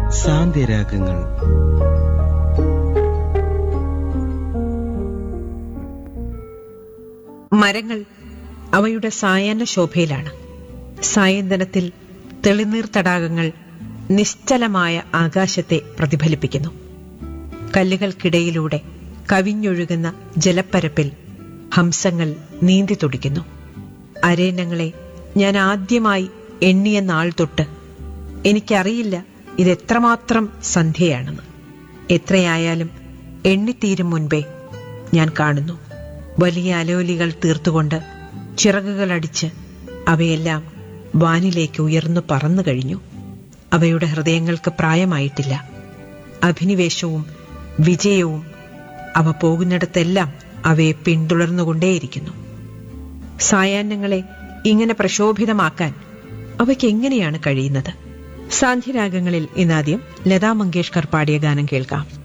സാന്ത്യരാഗങ്ങൾ മരങ്ങൾ അവയുടെ സായാഹ്ന ശോഭയിലാണ് സായന്തനത്തിൽ തെളിനീർ തടാകങ്ങൾ നിശ്ചലമായ ആകാശത്തെ പ്രതിഫലിപ്പിക്കുന്നു കല്ലുകൾക്കിടയിലൂടെ കവിഞ്ഞൊഴുകുന്ന ജലപ്പരപ്പിൽ ഹംസങ്ങൾ നീന്തി തുടിക്കുന്നു അരേനങ്ങളെ ഞാൻ ആദ്യമായി എണ്ണിയ നാൾ തൊട്ട് എനിക്കറിയില്ല ഇതെത്രമാത്രം സന്ധ്യയാണെന്ന് എത്രയായാലും എണ്ണിത്തീരും മുൻപേ ഞാൻ കാണുന്നു വലിയ അലോലികൾ തീർത്തുകൊണ്ട് ചിറകുകളടിച്ച് അവയെല്ലാം വാനിലേക്ക് ഉയർന്നു പറന്നു കഴിഞ്ഞു അവയുടെ ഹൃദയങ്ങൾക്ക് പ്രായമായിട്ടില്ല അഭിനിവേശവും വിജയവും അവ പോകുന്നിടത്തെല്ലാം അവയെ പിന്തുടർന്നുകൊണ്ടേയിരിക്കുന്നു സായാഹ്നങ്ങളെ ഇങ്ങനെ പ്രക്ഷോഭിതമാക്കാൻ അവയ്ക്ക് എങ്ങനെയാണ് കഴിയുന്നത് സാന്ധ്യരാഗങ്ങളിൽ ഇന്നാദ്യം ലതാ മങ്കേഷ്കർ പാടിയ ഗാനം കേൾക്കാം